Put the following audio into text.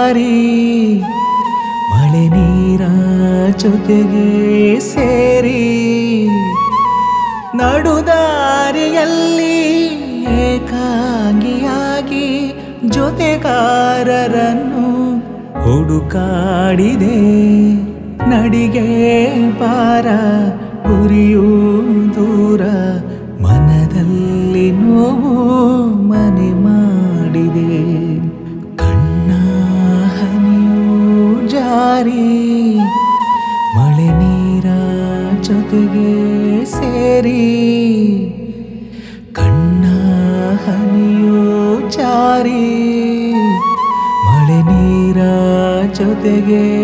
ಜಾರಿ ಮಳೆ ನೀರ ಜೊತೆಗೆ ಸೇರಿ ನಡುದಾರಿಯಲ್ಲಿ ಏಕಾಂಗಿಯಾಗಿ ಜೊತೆಗಾರರನ್ನು ಹುಡುಕಾಡಿದೆ ನಡಿಗೆ ಪಾರ ಗುರಿಯೂ ದೂರ ಮನದಲ್ಲಿ ನೋವು ಮನೆ ಮಾಡಿದೆ ಕಣ್ಣ ಹನಿಯೂ ಜಾರಿ ಮಳೆ ನೀರ ಜೊತೆಗೆ ಸೇರಿ ಕಣ್ಣ ಹನಿಯೂ ಜಾರಿ ಮಳೆ ನೀರ ಜೊತೆಗೆ